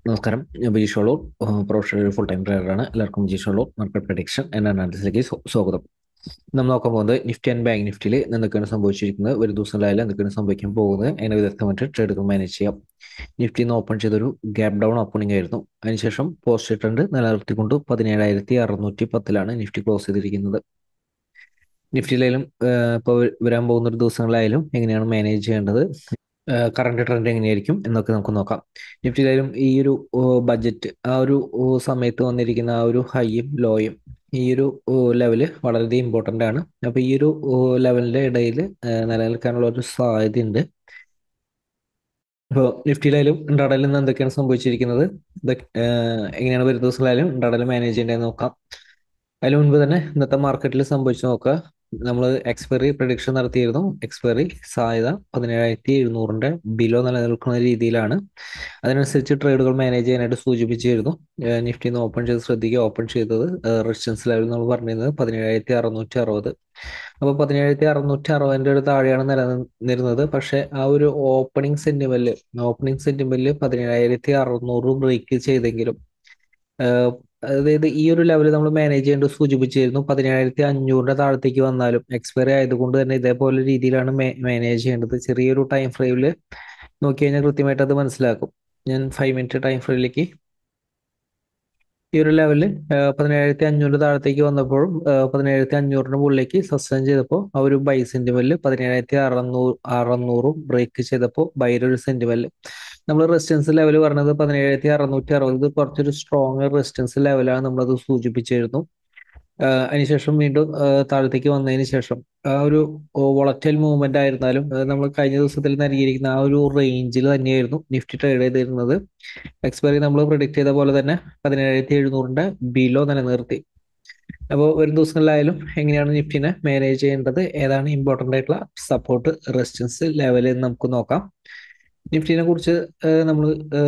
നമസ്കാരം ഞാൻ Bijeesh Sholur professional full time ട്രേഡറാണ് എല്ലാവർക്കും ബിജീഷ് ഷോളൂർ മാർക്കറ്റ് പ്രഡിക്ഷൻ എന്ന അനാലിസിലേക്ക് സ്വാഗതം നമ്മൾ നോക്കാൻ പോകുന്നത് നിഫ്റ്റി ആൻഡ് ബാങ്ക് നിഫ്റ്റിയിൽ എന്തൊക്കെയാണ് സംഭവിച്ചിരിക്കുന്നത് ഒരു ദിവസങ്ങളിലായാലും എന്തൊക്കെയാണ് സംഭവിക്കാൻ പോകുന്നത് അതിനെ വിദഗ്ധമായിട്ട് ട്രേഡുകൾ മാനേജ് ചെയ്യാം നിഫ്റ്റി ഇന്ന് ഓപ്പൺ ചെയ്തൊരു ഗ്യാപ് ഡൗൺ ഓപ്പണിംഗ് ആയിരുന്നു അതിനുശേഷം പോസ്റ്റ് ട്രെൻഡ് നിലനിർത്തിക്കൊണ്ട് പതിനേഴായിരത്തി അറുന്നൂറ്റി പത്തിലാണ് നിഫ്റ്റി ക്ലോസ് ചെയ്തിരിക്കുന്നത് നിഫ്റ്റിയിലായാലും ഇപ്പോൾ വരാൻ പോകുന്ന ഒരു ദിവസങ്ങളിലായാലും എങ്ങനെയാണ് മാനേജ് ചെയ്യേണ്ടത് കറണ്ട് ട്രെൻഡ് എങ്ങനെയായിരിക്കും എന്നൊക്കെ നമുക്ക് നോക്കാം നിഫ്റ്റിയിലായാലും ഈ ഒരു ബഡ്ജറ്റ് ആ ഒരു സമയത്ത് വന്നിരിക്കുന്ന ആ ഒരു ഹൈയും ലോയും ഈ ഒരു ലെവല് വളരെയധികം ഇമ്പോർട്ടൻ്റ് ആണ് അപ്പോൾ ഈ ഒരു ലെവലിൻ്റെ ഇടയിൽ നിലനിൽക്കാനുള്ള ഒരു സാധ്യതയുണ്ട് ഇപ്പോൾ നിഫ്റ്റിയിലായാലും ഇൻട്രാഡയിൽ നിന്ന് എന്തൊക്കെയാണ് സംഭവിച്ചിരിക്കുന്നത് എങ്ങനെയാണ് വരുന്ന ദിവസങ്ങളായാലും ഇൻട്രാഡയിൽ മാനേജ് ചെയ്യേണ്ടതെന്ന് നോക്കാം അതിന് മുൻപ് തന്നെ ഇന്നത്തെ മാർക്കറ്റിൽ സംഭവിച്ചു നോക്കുക നമ്മൾ എക്സ്പയറി പ്രഡിക്ഷൻ നടത്തിയിരുന്നു എക്സ്പയറി സാധ്യത പതിനേഴായിരത്തി എഴുന്നൂറിന്റെ ബിലോ നിലനിൽക്കുന്ന രീതിയിലാണ് അതിനനുസരിച്ച് ട്രേഡുകൾ മാനേജ് ചെയ്യാനായിട്ട് സൂചിപ്പിച്ചിരുന്നു നിഫ്റ്റിന്ന് ഓപ്പൺ ചെയ്ത് ശ്രദ്ധിക്കുക ഓപ്പൺ ചെയ്തത് റെസിസ്റ്റൻസ് ലെവൽ നമ്മൾ പറഞ്ഞിരുന്നത് പതിനേഴായിരത്തി അറുന്നൂറ്റി അറുപത് അപ്പോൾ പതിനേഴായിരത്തി അറുന്നൂറ്റി അറുപതിൻ്റെ ഒരു താഴെയാണ് നിലനിന്നിരുന്നത് പക്ഷേ ആ ഒരു ഓപ്പണിംഗ് സെന്റിമെന്റ് ഓപ്പണിംഗ് സെന്റിമെന്റ് പതിനേഴായിരത്തി അറുന്നൂറ് ബ്രേക്ക് ചെയ്തെങ്കിലും അതായത് ഈ ഒരു ലെവൽ നമ്മൾ മാനേജ് ചെയ്യേണ്ടത് സൂചിപ്പിച്ചിരുന്നു പതിനേഴായിരത്തി അഞ്ഞൂറിന്റെ താഴത്തേക്ക് വന്നാലും എക്സ്പയറി ആയതുകൊണ്ട് തന്നെ ഇതേപോലെ രീതിയിലാണ് മാനേജ് ചെയ്യേണ്ടത് ചെറിയൊരു ടൈം ഫ്രെയിമിൽ നോക്കി കഴിഞ്ഞാൽ കൃത്യമായിട്ട് അത് മനസ്സിലാക്കും ഞാൻ ഫൈവ് മിനിറ്റ് ടൈം ഫ്രെയിമിലേക്ക് ഈ ഒരു ലെവലിൽ പതിനേഴായിരത്തി അഞ്ഞൂറ് താഴത്തേക്ക് വന്നപ്പോഴും പതിനേഴായിരത്തി അഞ്ഞൂറിന്റെ മുകളിലേക്ക് സസ്റ്റൈൻ ചെയ്തപ്പോൾ ആ ഒരു ബൈ സെന്റിമെന്റ് പതിനേഴായിരത്തി അറുന്നൂറ് അറുന്നൂറും ബ്രേക്ക് ചെയ്തപ്പോൾ ബൈയുടെ ഒരു സെന്റിമെന്റ് നമ്മൾ റെസിസ്റ്റൻസ് ലെവൽ പറഞ്ഞത് പതിനേഴായിരത്തി അറുന്നൂറ്റി അറുപത് കുറച്ചൊരു സ്ട്രോങ് റെസിസ്റ്റൻസ് ലെവലാണ് നമ്മളത് സൂചിപ്പിച്ചിരുന്നു അതിനുശേഷം വീണ്ടും താഴത്തേക്ക് വന്നതിന് ശേഷം ആ ഒരു വോളറ്റൈൽ മൂവ്മെന്റ് ആയിരുന്നാലും നമ്മൾ കഴിഞ്ഞ ദിവസത്തിൽ നൽകിയിരിക്കുന്ന ആ ഒരു റേഞ്ചിൽ തന്നെയായിരുന്നു നിഫ്റ്റി ട്രേഡ് ചെയ്തിരുന്നത് എക്സ്പയറി നമ്മൾ പ്രിഡിക്ട് ചെയ്ത പോലെ തന്നെ പതിനേഴായിരത്തി എഴുന്നൂറിന്റെ ബിലോ നിലനിർത്തി അപ്പോൾ ഒരു ദിവസങ്ങളിലായാലും എങ്ങനെയാണ് നിഫ്റ്റിനെ മാനേജ് ചെയ്യേണ്ടത് ഏതാണ് ഇമ്പോർട്ടൻ്റ് ആയിട്ടുള്ള സപ്പോർട്ട് റെസിസ്റ്റൻസ് ലെവൽ എന്ന് നമുക്ക് നോക്കാം നിഫ്റ്റിനെ കുറിച്ച് നമ്മൾ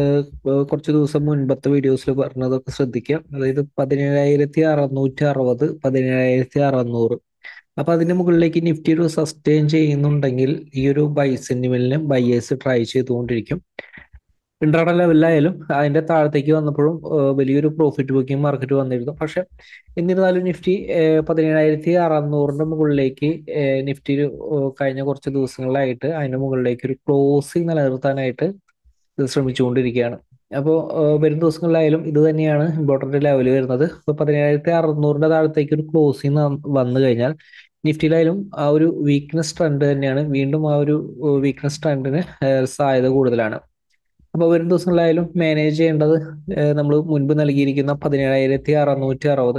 കുറച്ച് ദിവസം മുൻപത്തെ വീഡിയോസിൽ പറഞ്ഞതൊക്കെ ശ്രദ്ധിക്കുക അതായത് പതിനേഴായിരത്തി അറുന്നൂറ്റി അറുപത് പതിനേഴായിരത്തി അറുന്നൂറ് അപ്പൊ അതിന്റെ മുകളിലേക്ക് നിഫ്റ്റി ഒരു സസ്റ്റെയിൻ ചെയ്യുന്നുണ്ടെങ്കിൽ ഈ ഒരു ബൈ സെന്റിമെന്റിന് ബൈയേഴ്സ് ട്രൈ ചെയ്തുകൊണ്ടിരിക്കും ഇൻട്രാഡ ലെവലിലായാലും അതിന്റെ താഴത്തേക്ക് വന്നപ്പോഴും വലിയൊരു പ്രോഫിറ്റ് ബുക്കിംഗ് മാർക്കറ്റ് വന്നിരുന്നു പക്ഷെ എന്നിരുന്നാലും നിഫ്റ്റി പതിനേഴായിരത്തി അറുന്നൂറിന്റെ മുകളിലേക്ക് നിഫ്റ്റി കഴിഞ്ഞ കുറച്ച് ദിവസങ്ങളിലായിട്ട് അതിന്റെ മുകളിലേക്ക് ഒരു ക്ലോസിംഗ് നിലനിർത്താനായിട്ട് ശ്രമിച്ചുകൊണ്ടിരിക്കുകയാണ് അപ്പോൾ വരും ദിവസങ്ങളിലായാലും ഇത് തന്നെയാണ് ഇമ്പോർട്ടൻ്റ് ലെവൽ വരുന്നത് ഇപ്പോൾ പതിനേഴായിരത്തി അറുന്നൂറിന്റെ താഴത്തേക്ക് ഒരു ക്ലോസിംഗ് വന്നു കഴിഞ്ഞാൽ നിഫ്റ്റിയിലായാലും ആ ഒരു വീക്ക്നെസ് ട്രെൻഡ് തന്നെയാണ് വീണ്ടും ആ ഒരു വീക്ക്നെസ് ട്രെൻഡിന് സാധ്യത കൂടുതലാണ് അപ്പോൾ വരും ദിവസങ്ങളിലായാലും മാനേജ് ചെയ്യേണ്ടത് നമ്മൾ മുൻപ് നൽകിയിരിക്കുന്ന പതിനേഴായിരത്തി അറുന്നൂറ്റി അറുപത്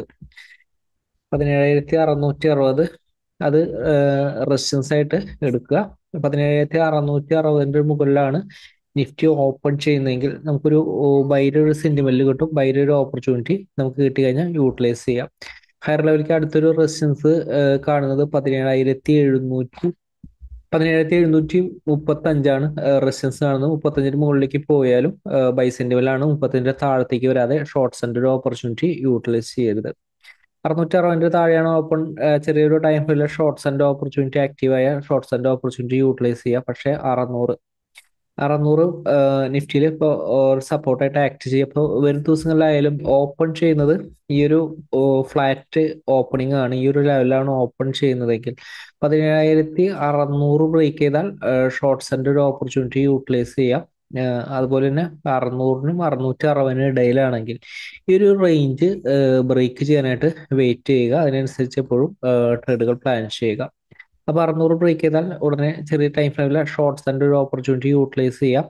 പതിനേഴായിരത്തി അറുന്നൂറ്റി അറുപത് അത് റെസിസ്റ്റൻസ് ആയിട്ട് എടുക്കുക പതിനേഴായിരത്തി അറുന്നൂറ്റി അറുപതിൻ്റെ മുകളിലാണ് നിഫ്റ്റി ഓപ്പൺ ചെയ്യുന്നതെങ്കിൽ നമുക്കൊരു ബൈയുടെ ഒരു സെന്റിമെന്റ് കിട്ടും ബൈയുടെ ഒരു ഓപ്പർച്യൂണിറ്റി നമുക്ക് കിട്ടി കഴിഞ്ഞാൽ യൂട്ടിലൈസ് ചെയ്യാം ഹയർ ലെവലിലേക്ക് അടുത്തൊരു റെസിസ്റ്റൻസ് കാണുന്നത് പതിനേഴായിരത്തി എഴുന്നൂറ്റി പതിനേഴായിരത്തി എഴുന്നൂറ്റി മുപ്പത്തി അഞ്ചാണ് റെസിസ്റ്റൻസ് കാണുന്നത് മുപ്പത്തഞ്ചിന് മുകളിലേക്ക് പോയാലും ബൈ സെന്റിമെന്റാണ് മുപ്പത്തഞ്ചിന്റെ താഴത്തേക്ക് വരാതെ ഷോർട്ട് സെന്റ് ഒരു ഓപ്പർച്യൂണിറ്റി യൂട്ടിലൈസ് ചെയ്യരുത് അറുന്നൂറ്റി അറുപതിന്റെ താഴെയാണ് ഓപ്പൺ ചെറിയൊരു ടൈം ഫ്രീയിലെ ഷോർട്ട് സെന്റ് ഓപ്പർച്യൂണിറ്റി ആക്റ്റീവായ ഷോർട്ട് സെന്റ് ഓപ്പർച്യൂണിറ്റി യൂട്ടിലൈസ് ചെയ്യുക പക്ഷേ അറുന്നൂറ് അറുന്നൂറ് നിഫ്റ്റിയിൽ ഇപ്പോൾ സപ്പോർട്ടായിട്ട് ആക്ട് ചെയ്യുക അപ്പോൾ വരും ദിവസങ്ങളിലായാലും ഓപ്പൺ ചെയ്യുന്നത് ഈ ഒരു ഫ്ലാറ്റ് ഓപ്പണിംഗ് ആണ് ഈ ഒരു ലെവലിലാണ് ഓപ്പൺ ചെയ്യുന്നതെങ്കിൽ പതിനേഴായിരത്തി അറുന്നൂറ് ബ്രേക്ക് ചെയ്താൽ ഷോർട്ട് സെന്റ് ഒരു ഓപ്പർച്യൂണിറ്റി യൂട്ടിലൈസ് ചെയ്യാം അതുപോലെ തന്നെ അറുന്നൂറിനും അറുന്നൂറ്റി അറുപതിനും ഇടയിലാണെങ്കിൽ ഈ ഒരു റേഞ്ച് ബ്രേക്ക് ചെയ്യാനായിട്ട് വെയിറ്റ് ചെയ്യുക അതിനനുസരിച്ച് എപ്പോഴും ട്രേഡുകൾ പ്ലാൻ ചെയ്യുക അപ്പോൾ അറുന്നൂറ് ബ്രേക്ക് ചെയ്താൽ ഉടനെ ചെറിയ ടൈം ഫ്രെയിമിൽ ഷോർട്ട് സെന്റ് ഒരു ഓപ്പർച്യൂണിറ്റി യൂട്ടിലൈസ് ചെയ്യാം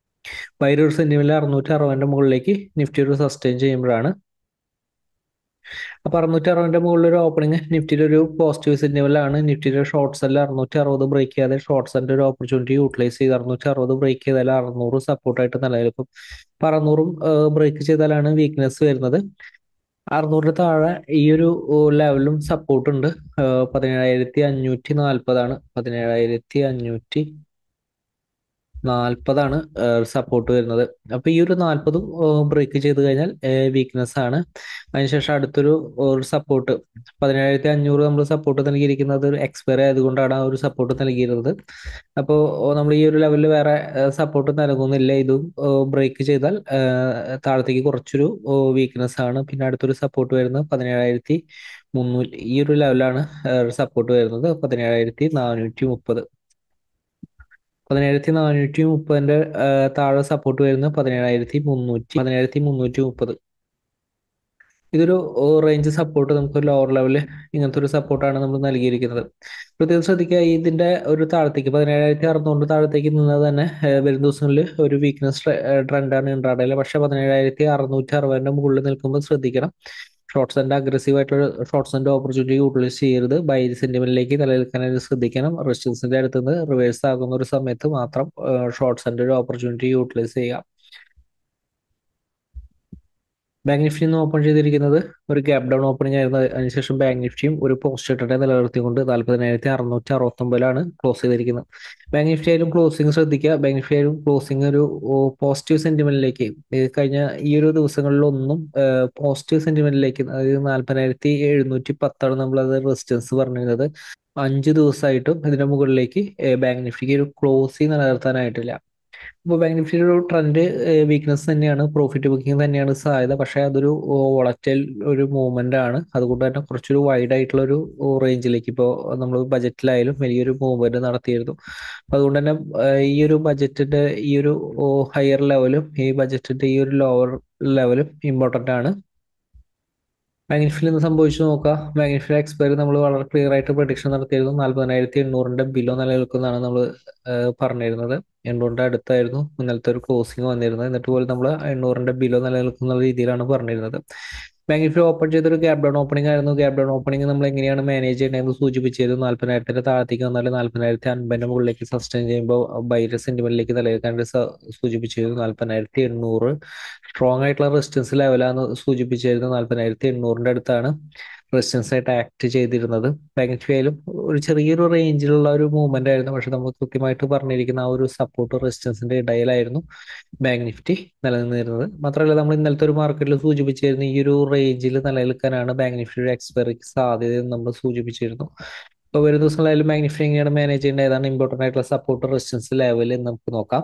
ബൈര ഒരു സെന്റിമെന്റിൽ അറുന്നൂറ്റി അറുപതിന്റെ മുകളിലേക്ക് നിഫ്റ്റി ഒരു സസ്റ്റെയിൻ ചെയ്യുമ്പോഴാണ് അപ്പൊ അറുന്നൂറ്റി അറുപതിന്റെ മുകളിൽ ഒരു ഓപ്പണിംഗ് നിഫ്റ്റിയുടെ ഒരു പോസിറ്റീവ് സെന്റിമെന്റിലാണ് നിഫ്റ്റിയുടെ ഷോർട്ട് സെല്ലിൽ അറുന്നൂറ്റി അറുപത് ബ്രേക്ക് ചെയ്യാതെ ഷോർട്ട് സെന്റ് ഒരു ഓപ്പർച്യൂണിറ്റി യൂട്ടിലൈസ് ചെയ്ത് അറുന്നൂറ്റി അറുപത് ബ്രേക്ക് ചെയ്താൽ അറുന്നൂറ് സപ്പോർട്ടായിട്ട് നിലനിൽക്കും അപ്പൊ അറുന്നൂറും ബ്രേക്ക് ചെയ്താലാണ് വീക്ക്നെസ് വരുന്നത് അറുന്നൂറിന് താഴെ ഈ ഒരു ലെവലും സപ്പോർട്ട് ഉണ്ട് പതിനേഴായിരത്തി അഞ്ഞൂറ്റി നാൽപ്പതാണ് പതിനേഴായിരത്തി അഞ്ഞൂറ്റി നാൽപ്പതാണ് സപ്പോർട്ട് വരുന്നത് അപ്പോൾ ഈ ഒരു നാൽപ്പതും ബ്രേക്ക് ചെയ്ത് കഴിഞ്ഞാൽ വീക്ക്നെസ് ആണ് അതിനുശേഷം അടുത്തൊരു ഒരു സപ്പോർട്ട് പതിനേഴായിരത്തി അഞ്ഞൂറ് നമ്മൾ സപ്പോർട്ട് നൽകിയിരിക്കുന്നത് ഒരു എക്സ്പയർ ആയതുകൊണ്ടാണ് ആ ഒരു സപ്പോർട്ട് നൽകിയിരുന്നത് അപ്പോൾ നമ്മൾ ഈ ഒരു ലെവലിൽ വേറെ സപ്പോർട്ട് നൽകുന്നില്ല ഇതും ബ്രേക്ക് ചെയ്താൽ താഴത്തേക്ക് കുറച്ചൊരു വീക്ക്നെസ് ആണ് പിന്നെ അടുത്തൊരു സപ്പോർട്ട് വരുന്നത് പതിനേഴായിരത്തി മുന്നൂറ്റി ഈ ഒരു ലെവലാണ് സപ്പോർട്ട് വരുന്നത് പതിനേഴായിരത്തി നാനൂറ്റി മുപ്പത് പതിനേഴായിരത്തി നാനൂറ്റി മുപ്പതിന്റെ താഴെ സപ്പോർട്ട് വരുന്നത് പതിനേഴായിരത്തി മുന്നൂറ്റി പതിനേഴായിരത്തി മുന്നൂറ്റി മുപ്പത് ഇതൊരു റേഞ്ച് സപ്പോർട്ട് നമുക്ക് ലോവർ ലെവലിൽ ഇങ്ങനത്തെ ഒരു സപ്പോർട്ടാണ് നമ്മൾ നൽകിയിരിക്കുന്നത് പ്രത്യേകം ശ്രദ്ധിക്കുക ഇതിന്റെ ഒരു താഴത്തേക്ക് പതിനേഴായിരത്തി അറുന്നൂറ് താഴത്തേക്ക് നിന്നത് തന്നെ വരും ദിവസങ്ങളിൽ ഒരു വീക്ക്നെസ് ട്രെൻഡാണ് ഇൻട്രാഡയിൽ പക്ഷെ പതിനേഴായിരത്തി അറുന്നൂറ്റി അറുപതിന്റെ മുകളിൽ നിൽക്കുമ്പോൾ ശ്രദ്ധിക്കണം ഷോർട്ട്സിന്റെ അഗ്രസീവ് ആയിട്ടുള്ള ഷോർട്ട്സിന്റെ ഓപ്പർച്യൂണിറ്റി യൂട്ടിലൈസ് ചെയ്യരുത് ബൈ സെന്റിമെന്റിലേക്ക് നിലനിൽക്കാനായിട്ട് ശ്രദ്ധിക്കണം റെസിസ്റ്റൻസിന്റെ അടുത്ത് നിന്ന് റിവേഴ്സ് ആകുന്ന ഒരു സമയത്ത് മാത്രം ഷോർട്ട്സിന്റെ ഒരു ഓപ്പർച്യൂണിറ്റി യൂട്ടിലൈസ് ചെയ്യുക ബാങ്ക് നിഫ്റ്റി നിന്ന് ഓപ്പൺ ചെയ്തിരിക്കുന്നത് ഒരു ഗ്യാപ് ഡൗൺ ഓപ്പണിംഗ് ആയിരുന്നു അതിനുശേഷം ബാങ്ക് നിഫ്റ്റിയും ഒരു പോസ്റ്റ് ഇട്ടിട്ട് നിലനിർത്തിക്കൊണ്ട് നാൽപ്പതിനായിരത്തി അറുന്നൂറ്റി അറുപത്തൊമ്പതിലാണ് ക്ലോസ് ചെയ്തിരിക്കുന്നത് ബാങ്ക് നിഫ്റ്റി ആയാലും ക്ലോസിംഗ് ശ്രദ്ധിക്കുക ബാങ്ക് നിഫ്റ്റി ആയാലും ക്ലോസിംഗ് ഒരു പോസിറ്റീവ് സെന്റിമെന്റിലേക്ക് കഴിഞ്ഞ ഈ ഒരു ദിവസങ്ങളിലൊന്നും പോസിറ്റീവ് സെന്റിമെന്റിലേക്ക് അതായത് നാൽപ്പതിനായിരത്തി എഴുന്നൂറ്റി പത്താണ് നമ്മളത് റെസിസ്റ്റൻസ് പറഞ്ഞിരുന്നത് അഞ്ച് ദിവസമായിട്ടും ഇതിന്റെ മുകളിലേക്ക് ബാങ്ക് നിഫ്റ്റിക്ക് ഒരു ക്ലോസിംഗ് നിലനിർത്താനായിട്ടില്ല അപ്പോൾ ബാങ്ക് നിഫ്റ്റിയുടെ ഒരു ട്രെൻഡ് വീക്ക്നെസ് തന്നെയാണ് പ്രോഫിറ്റ് ബുക്കിംഗ് തന്നെയാണ് സാധ്യത പക്ഷേ അതൊരു വോളറ്റൈൽ ഒരു മൂവ്മെന്റ് ആണ് അതുകൊണ്ട് തന്നെ കുറച്ചൊരു വൈഡ് ആയിട്ടുള്ള ഒരു റേഞ്ചിലേക്ക് ഇപ്പോൾ നമ്മൾ ബജറ്റിലായാലും വലിയൊരു മൂവ്മെന്റ് നടത്തിയിരുന്നു അതുകൊണ്ട് തന്നെ ഈ ഒരു ബജറ്റിന്റെ ഈ ഒരു ഹയർ ലെവലും ഈ ബജറ്റിന്റെ ഈ ഒരു ലോവർ ലെവലും ഇമ്പോർട്ടന്റ് ആണ് ബാങ്ക് നിഫ്റ്റിയിൽ നിന്ന് സംഭവിച്ചു നോക്കുക ബാങ്ക് നിഫ്റ്റി എക്സ്പയറി നമ്മൾ വളരെ ക്ലിയർ ആയിട്ട് പ്രൊഡിക്ഷൻ നടത്തിയിരുന്നു നാൽപ്പതിനായിരത്തി എണ്ണൂറിന്റെ ബിലോ നിലനിൽക്കുന്നതാണ് നമ്മൾ പറഞ്ഞിരുന്നത് എണ്ണൂറിന്റെ അടുത്തായിരുന്നു ഇന്നലത്തെ ഒരു ക്ലോസിംഗ് വന്നിരുന്നത് എന്നിട്ട് പോലും നമ്മൾ എണ്ണൂറിന്റെ ബിലോ നിലനിൽക്കുന്ന രീതിയിലാണ് പറഞ്ഞിരുന്നത് ബാങ്ക് നിഫ്റ്റി ഓപ്പൺ ചെയ്തൊരു ഗ്യാപ് ഡൗൺ ഓപ്പണിംഗ് ആയിരുന്നു ഗ്യാപ് ഡൗൺ ഓപ്പണിംഗ് നമ്മൾ എങ്ങനെയാണ് മാനേജ് ചെയ്യേണ്ടതെന്ന് സൂചിപ്പിച്ചിരുന്നു നാൽപ്പതിനായിരത്തിന്റെ താഴത്തേക്ക് വന്നാൽ നാൽപ്പതിനായിരത്തി അൻപതിന്റെ മുകളിലേക്ക് സസ്റ്റെയിൻ ചെയ്യുമ്പോൾ ബൈര സെന്റിമെന്റിലേക്ക് നിലനിൽക്കാൻ സൂചിപ്പിച്ചിരുന്നു നാൽപ്പതിനായിരത്തി എണ്ണൂറ് സ്ട്രോങ് ആയിട്ടുള്ള റെസിസ്റ്റൻസ് ലെവലാണ് സൂചിപ്പിച്ചിരുന്നത് നാൽപ്പതിനായിരത്തി എണ്ണൂറിന്റെ അടുത്താണ് റെസിസ്റ്റൻസ് ആയിട്ട് ആക്ട് ചെയ്തിരുന്നത് ബാങ്ക് നിഫ്റ്റി ആയാലും ഒരു ചെറിയൊരു റേഞ്ചിലുള്ള ഒരു മൂവ്മെന്റ് ആയിരുന്നു പക്ഷെ നമ്മൾ കൃത്യമായിട്ട് പറഞ്ഞിരിക്കുന്ന ആ ഒരു സപ്പോർട്ട് റെസിസ്റ്റൻസിന്റെ ഇടയിലായിരുന്നു ബാങ്ക് നിഫ്റ്റി നിലനിന്നിരുന്നത് മാത്രമല്ല നമ്മൾ ഇന്നലത്തെ ഒരു മാർക്കറ്റിൽ സൂചിപ്പിച്ചിരുന്നു ഈ ഒരു റേഞ്ചിൽ നിലനിൽക്കാനാണ് ബാങ്ക് നിഫ്റ്റിയുടെ എക്സ്പയറിക്ക് സാധ്യതയെന്ന് നമ്മൾ സൂചിപ്പിച്ചിരുന്നു അപ്പോൾ വരും ദിവസങ്ങളായാലും ബാങ്ക് നിഫ്റ്റി എങ്ങനെയാണ് മാനേജ് ചെയ്യേണ്ടത് ഏതാണ് ഇമ്പോർട്ടൻ്റ് ആയിട്ടുള്ള സപ്പോർട്ട് റെസിസ്റ്റൻസ് ലെവൽ നമുക്ക് നോക്കാം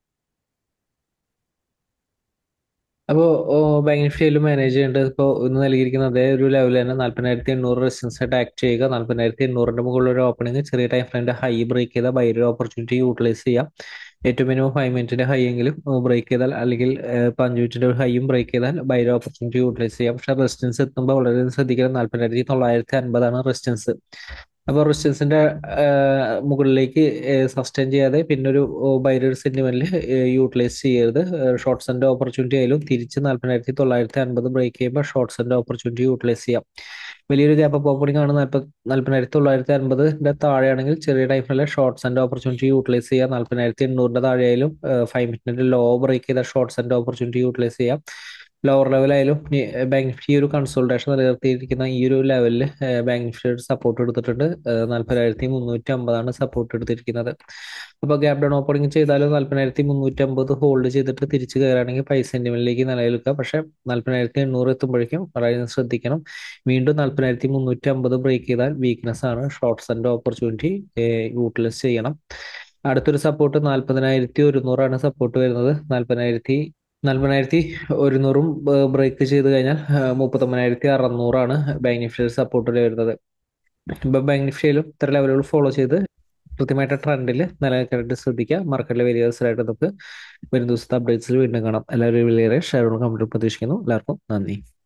അപ്പോൾ ബാങ്ക് നിഫ്റ്റിയിലും മാനേജ് ചെയ്യേണ്ടത് ഇപ്പോൾ ഇന്ന് നൽകിയിരിക്കുന്ന അതേ ഒരു ലെവൽ തന്നെ നാൽപ്പതിനായിരത്തി എണ്ണൂറ് റെസിസ്റ്റൻസ് ആയിട്ട് ആക്ട് ചെയ്യുക നാൽപ്പതിനായിരത്തി എണ്ണൂറിന്റെ മുകളിൽ ഒരു ഓപ്പണിംഗ് ചെറിയ ടൈം ഫ്രെയിൻ്റെ ഹൈ ബ്രേക്ക് ചെയ്താൽ ബൈ ഒരു ഓപ്പർച്യൂണിറ്റി യൂട്ടിലൈസ് ചെയ്യാം ഏറ്റവും മിനിമം ഫൈവ് മിനിറ്റിന്റെ ഹൈ എങ്കിലും ബ്രേക്ക് ചെയ്താൽ അല്ലെങ്കിൽ അഞ്ച് മിനിറ്റിന്റെ ഹൈയും ബ്രേക്ക് ചെയ്താൽ ബൈ ഒരു ഓപ്പർച്യൂണിറ്റി യൂട്ടിലൈസ് ചെയ്യാം പക്ഷേ റെസിസ്റ്റൻസ് എത്തുമ്പോൾ വളരെ ശ്രദ്ധിക്കണം നാൽപ്പതിനായിരത്തി തൊള്ളായിരത്തി അൻപതാണ് റെസിസ്റ്റൻസ് അപ്പോൾ റെസിസ്റ്റൻസിന്റെ മുകളിലേക്ക് സസ്റ്റെയിൻ ചെയ്യാതെ പിന്നെ ഒരു ബൈരർ സെന്റിമെന്റിൽ യൂട്ടിലൈസ് ചെയ്യരുത് ഷോർട്ട്സിന്റെ ഓപ്പർച്യൂണിറ്റി ആയാലും തിരിച്ച് നാൽപ്പതിനായിരത്തി തൊള്ളായിരത്തി അൻപത് ബ്രേക്ക് ചെയ്യുമ്പോൾ ഷോർട്ട്സിന്റെ ഓപ്പർച്യൂണിറ്റി യൂട്ടിലൈസ് ചെയ്യാം വലിയൊരു ഗ്യാപ്പ് അപ്പ് ഓപ്പണിംഗ് ആണ് നാൽപ്പത് നാൽപ്പതിനായിരത്തി തൊള്ളായിരത്തി അൻപതിന്റെ താഴെയാണെങ്കിൽ ചെറിയ ടൈമിലെ ഷോർട്ട്സിന്റെ ഓപ്പർച്യൂണിറ്റി യൂട്ടിലൈസ് ചെയ്യാം നാൽപ്പതിനായിരത്തി എണ്ണൂറിന്റെ താഴെയായാലും ഫൈവ് മിനിറ്റിന്റെ ലോ ബ്രേക്ക് ചെയ്ത ഷോർട്ട്സിന്റെ ഓപ്പർച്യൂണിറ്റി യൂട്ടിലൈസ് ചെയ്യാം ലോവർ ലെവലായാലും ബാങ്ക് നിഫ്റ്റി ഈ ഒരു കൺസോൾട്ടേഷൻ നിലനിർത്തിയിരിക്കുന്ന ഈ ഒരു ലെവലിൽ ബാങ്ക് നിഫ്റ്റിയുടെ സപ്പോർട്ട് എടുത്തിട്ടുണ്ട് നാൽപ്പതിനായിരത്തി മുന്നൂറ്റി അമ്പതാണ് സപ്പോർട്ട് എടുത്തിരിക്കുന്നത് അപ്പോൾ ഗ്യാപ് ഡൗൺ ഓപ്പണിംഗ് ചെയ്താലും നാൽപ്പതിനായിരത്തി മുന്നൂറ്റി അമ്പത് ഹോൾഡ് ചെയ്തിട്ട് തിരിച്ച് കയറുകയാണെങ്കിൽ പൈസ സെന്റിമെന്റിലേക്ക് നിലനിൽക്കുക പക്ഷേ നാൽപ്പതിനായിരത്തി എണ്ണൂറ് എത്തുമ്പോഴേക്കും വളരെ ശ്രദ്ധിക്കണം വീണ്ടും നാൽപ്പതിനായിരത്തി മുന്നൂറ്റി അമ്പത് ബ്രേക്ക് ചെയ്താൽ വീക്ക്നെസ് ആണ് ഷോർട്ട്സ് ആൻഡ് ഓപ്പർച്യൂണിറ്റി യൂട്ടിലൈസ് ചെയ്യണം അടുത്തൊരു സപ്പോർട്ട് നാൽപ്പതിനായിരത്തി ഒരുന്നൂറാണ് സപ്പോർട്ട് വരുന്നത് നാൽപ്പതിനായിരത്തി നാൽപ്പതിനായിരത്തി ഒരുന്നൂറും ബ്രേക്ക് ചെയ്ത് കഴിഞ്ഞാൽ മുപ്പത്തൊമ്പതിനായിരത്തി അറുന്നൂറാണ് ബാങ്ക് നിഫ്റ്റിയുടെ സപ്പോർട്ടിൽ വരുന്നത് ഇപ്പം ബാങ്ക് നിഫ്റ്റിയിലും ഇത്ര ലെവലുകൾ ഫോളോ ചെയ്ത് കൃത്യമായിട്ട് ട്രെൻഡിൽ നിലനിൽക്കാനായിട്ട് ശ്രദ്ധിക്കുക മാർക്കറ്റിലെ വേരിയസായിട്ട് നമുക്ക് വരും ദിവസത്തെ അപ്ഡേറ്റ്സിൽ വീണ്ടും കാണാം എല്ലാവരും വലിയ ഷെയർ കമ്പ്യൂട്ടർ പ്രതീക്ഷിക്കുന്നു എല്ലാവർക്കും നന്ദി